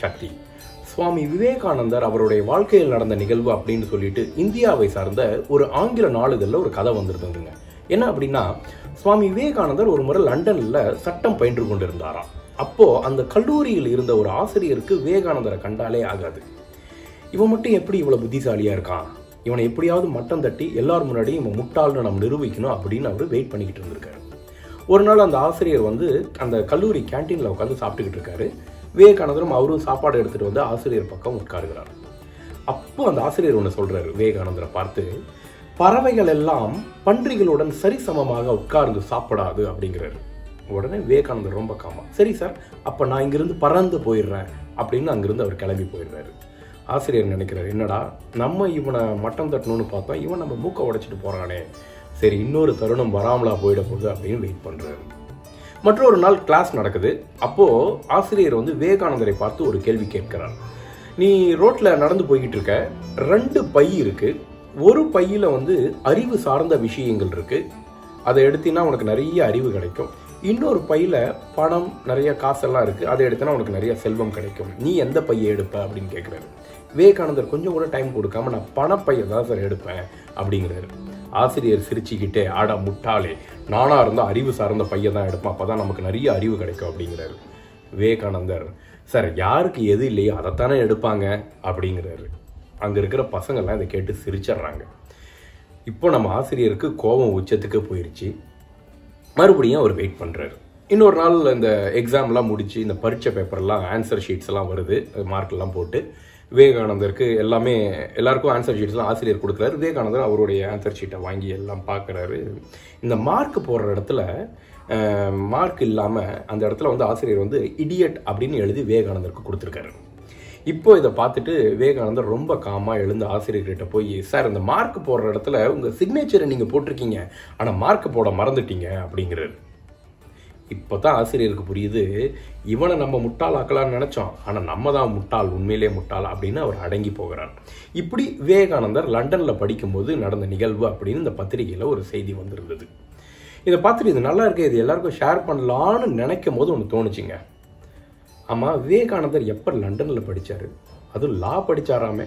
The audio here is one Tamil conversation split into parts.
சக்தி சுவாமி விவேகானந்தர் அவருடைய வாழ்க்கையில் நடந்த நிகழ்வு அப்படின்னு சொல்லிட்டு இந்தியாவை சார்ந்த ஒரு ஆங்கில நாளிதழில் ஒரு கதை வந்திருந்ததுங்க என்ன அப்படின்னா சுவாமி விவேகானந்தர் ஒரு முறை லண்டன்ல சட்டம் பயின்று கொண்டிருந்தாராம் அப்போ அந்த கல்லூரியில் இருந்த ஒரு ஆசிரியருக்கு விவேகானந்தரை கண்டாலே ஆகாது இவன் மட்டும் எப்படி இவ்வளவு புத்திசாலியா இருக்கான் இவனை எப்படியாவது மட்டம் தட்டி எல்லார் முன்னாடியும் இவன் முட்டாள்னு நம்ம நிரூபிக்கணும் அப்படின்னு அவர் வெயிட் பண்ணிக்கிட்டு இருந்திருக்காரு ஒரு நாள் அந்த ஆசிரியர் வந்து அந்த கல்லூரி கேண்டீன்ல உட்காந்து சாப்பிட்டுக்கிட்டு இருக்காரு விவேகானந்தரும் அவரும் சாப்பாடு எடுத்துட்டு வந்து ஆசிரியர் பக்கம் உட்காருகிறார் அப்போ அந்த ஆசிரியர் ஒன்று சொல்றாரு விவேகானந்தரை பார்த்து பறவைகள் எல்லாம் பன்றிகளுடன் சரிசமமாக உட்கார்ந்து சாப்பிடாது அப்படிங்கிறாரு உடனே விவேகானந்தர் ரொம்ப காமா சரி சார் அப்ப நான் இங்கிருந்து பறந்து போயிடுறேன் அப்படின்னு அங்கிருந்து அவர் கிளம்பி போயிடுறாரு ஆசிரியர் நினைக்கிறார் என்னடா நம்ம இவனை மட்டம் தட்டணும்னு பார்த்தோம் இவன் நம்ம மூக்கை உடைச்சிட்டு போறானே சரி இன்னொரு தருணம் வராமலா போயிட போகுது அப்படின்னு வெயிட் பண்றாரு மற்றொரு நாள் கிளாஸ் நடக்குது அப்போ ஆசிரியர் வந்து விவேகானந்தரை பார்த்து ஒரு கேள்வி கேட்கிறார் நீ ரோட்ல நடந்து போய்கிட்டு இருக்க ரெண்டு பை இருக்கு ஒரு பையில வந்து அறிவு சார்ந்த விஷயங்கள் இருக்கு அதை எடுத்தீங்கன்னா உனக்கு நிறைய அறிவு கிடைக்கும் இன்னொரு பையில பணம் நிறைய காசெல்லாம் இருக்கு அதை எடுத்தனா உனக்கு நிறைய செல்வம் கிடைக்கும் நீ எந்த பையை எடுப்ப அப்படின்னு கேட்கிறாரு விவேகானந்தர் கொஞ்சம் கூட டைம் கொடுக்காம நான் பணப்பையை தான் சார் எடுப்பேன் அப்படிங்கிறாரு ஆசிரியர் சிரிச்சுக்கிட்டே ஆடா முட்டாளே நானா இருந்தா அறிவு சார்ந்த பையை தான் எடுப்பேன் அப்பதான் நமக்கு நிறைய அறிவு கிடைக்கும் அப்படிங்கிறாரு விவேகானந்தர் சார் யாருக்கு எது இல்லையோ அதைத்தானே எடுப்பாங்க அப்படிங்கிறாரு அங்க இருக்கிற பசங்கள்லாம் இதை கேட்டு சிரிச்சிடுறாங்க இப்போ நம்ம ஆசிரியருக்கு கோபம் உச்சத்துக்கு போயிருச்சு மறுபடியும் அவர் வெயிட் பண்ணுறாரு இன்னொரு நாள் இந்த எக்ஸாம்லாம் முடிச்சு இந்த பரீட்சை பேப்பர்லாம் ஆன்சர் ஷீட்ஸ் எல்லாம் வருது மார்க் எல்லாம் போட்டு விவேகானந்தருக்கு எல்லாமே எல்லாருக்கும் ஆன்சர் ஷீட்ஸ்லாம் ஆசிரியர் கொடுக்குறாரு விவேகானந்தர் அவருடைய ஆன்சர் ஷீட்டை வாங்கி எல்லாம் பார்க்குறாரு இந்த மார்க் போடுற இடத்துல மார்க் இல்லாமல் அந்த இடத்துல வந்து ஆசிரியர் வந்து இடியட் அப்படின்னு எழுதி விவேகானந்தருக்கு கொடுத்துருக்காரு இப்போ இதை பார்த்துட்டு விவேகானந்தர் ரொம்ப காமா எழுந்து ஆசிரியர்கிட்ட போய் சார் இந்த மார்க் போடுற இடத்துல உங்கள் சிக்னேச்சரை நீங்கள் போட்டிருக்கீங்க ஆனால் மார்க் போட மறந்துட்டீங்க அப்படிங்கிறாரு இப்போ தான் ஆசிரியருக்கு புரியுது இவனை நம்ம முட்டாள் ஆக்கலாம்னு நினச்சோம் ஆனால் நம்ம தான் முட்டாள் உண்மையிலே முட்டாள் அப்படின்னு அவர் அடங்கி போகிறார் இப்படி விவேகானந்தர் லண்டனில் படிக்கும்போது நடந்த நிகழ்வு அப்படின்னு இந்த பத்திரிகையில் ஒரு செய்தி வந்திருந்தது இதை பார்த்துட்டு இது நல்லா இருக்கு இது எல்லாருக்கும் ஷேர் பண்ணலான்னு நினைக்கும் போது ஒன்று தோணுச்சுங்க ஆமாம் விவேகானந்தர் எப்போ லண்டனில் படித்தார் அதுவும் லா படித்தாராமே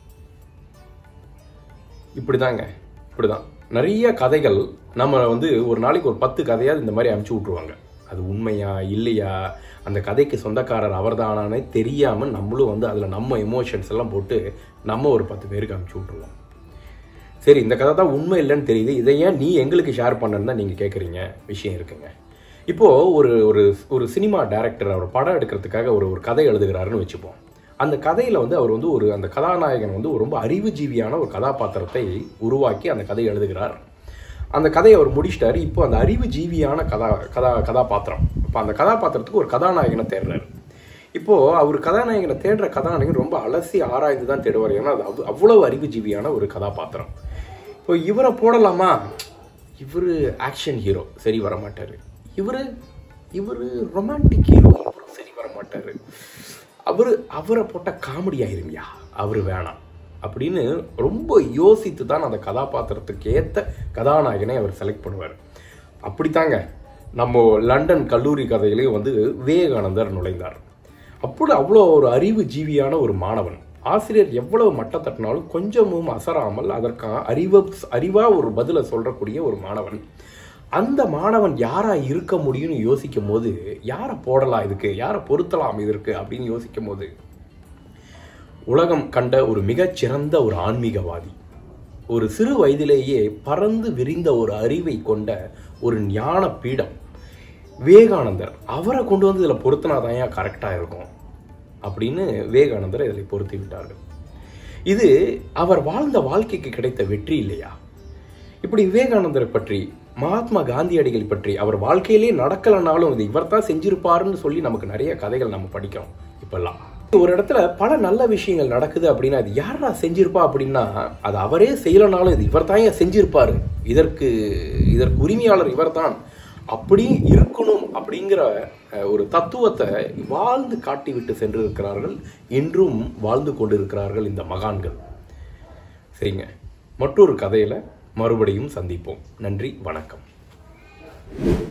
இப்படிதாங்க இப்படிதான் நிறைய கதைகள் நம்ம வந்து ஒரு நாளைக்கு ஒரு பத்து கதையாவது இந்த மாதிரி அமுச்சு விட்ருவாங்க அது உண்மையா இல்லையா அந்த கதைக்கு சொந்தக்காரர் அவர்தானானே தெரியாமல் நம்மளும் வந்து அதில் நம்ம எமோஷன்ஸ் எல்லாம் போட்டு நம்ம ஒரு பத்து பேருக்கு அமுச்சு விட்ருவோம் சரி இந்த கதை தான் உண்மை இல்லைன்னு தெரியுது இதை ஏன் நீ எங்களுக்கு ஷேர் பண்ணன்னு தான் நீங்கள் கேட்குறீங்க விஷயம் இருக்குங்க இப்போது ஒரு ஒரு ஒரு சினிமா டைரக்டர் அவர் படம் எடுக்கிறதுக்காக ஒரு ஒரு கதை எழுதுகிறாருன்னு வச்சுப்போம் அந்த கதையில் வந்து அவர் வந்து ஒரு அந்த கதாநாயகன் வந்து ஒரு ரொம்ப அறிவுஜீவியான ஒரு கதாபாத்திரத்தை உருவாக்கி அந்த கதையை எழுதுகிறார் அந்த கதையை அவர் முடிச்சிட்டாரு இப்போ அந்த அறிவுஜீவியான கதா கதா கதாபாத்திரம் இப்போ அந்த கதாபாத்திரத்துக்கு ஒரு கதாநாயகனை தேடுறாரு இப்போது அவர் கதாநாயகனை தேடுற கதாநாயகன் ரொம்ப அலசி ஆராய்ந்து தான் தேடுவார் ஏன்னா அது அவ் அவ்வளவு அறிவுஜீவியான ஒரு கதாபாத்திரம் இப்போ இவரை போடலாமா இவர் ஆக்ஷன் ஹீரோ சரி வர மாட்டார் இவர் இவர் ரொமான்டிக் ஹீரோ இவரும் சரி வர மாட்டார் அவர் அவரை போட்டால் காமெடி ஆயிருமியா அவர் வேணாம் அப்படின்னு ரொம்ப யோசித்து தான் அந்த கதாபாத்திரத்துக்கு ஏற்ற கதாநாயகனை அவர் செலக்ட் பண்ணுவார் அப்படித்தாங்க நம்ம லண்டன் கல்லூரி கதையிலையும் வந்து விவேகானந்தர் நுழைந்தார் அப்படி அவ்வளோ ஒரு அறிவு ஜீவியான ஒரு மாணவன் ஆசிரியர் எவ்வளவு மட்டம் தட்டினாலும் கொஞ்சமும் அசராமல் அதற்கான அறிவு அறிவா ஒரு பதிலை சொல்றக்கூடிய ஒரு மாணவன் அந்த மாணவன் யாரா இருக்க முடியும்னு யோசிக்கும் போது யாரை போடலாம் இதுக்கு யாரை பொருத்தலாம் இதற்கு அப்படின்னு யோசிக்கும் போது உலகம் கண்ட ஒரு மிகச்சிறந்த ஒரு ஆன்மீகவாதி ஒரு சிறு வயதிலேயே பறந்து விரிந்த ஒரு அறிவை கொண்ட ஒரு ஞான பீடம் விவேகானந்தர் அவரை கொண்டு வந்து இதில் பொருத்தினாதான் ஏன் கரெக்டாக இருக்கும் அப்படின்னு விவேகானந்தர் இதில் பொருத்தி விட்டார்கள் இது அவர் வாழ்ந்த வாழ்க்கைக்கு கிடைத்த வெற்றி இல்லையா இப்படி விவேகானந்தரை பற்றி மகாத்மா காந்தியடிகள் பற்றி அவர் வாழ்க்கையிலே நடக்கலைனாலும் இது இவர் தான் செஞ்சிருப்பாருன்னு சொல்லி நமக்கு நிறைய கதைகள் நம்ம படிக்கிறோம் இப்பெல்லாம் ஒரு இடத்துல பல நல்ல விஷயங்கள் நடக்குது அப்படின்னா அது யாரா செஞ்சிருப்பா அப்படின்னா அது அவரே செய்யலைனாலும் இது இவர் தான் செஞ்சிருப்பாரு இதற்கு இதற்கு உரிமையாளர் இவர்தான் அப்படி இருக்கணும் அப்படிங்கிற அஹ், ஒரு தத்துவத்தை வாழ்ந்து காட்டிவிட்டு சென்றிருக்கிறார்கள் இன்றும் வாழ்ந்து கொண்டிருக்கிறார்கள் இந்த மகான்கள் சரிங்க மற்றொரு கதையில மறுபடியும் சந்திப்போம் நன்றி வணக்கம்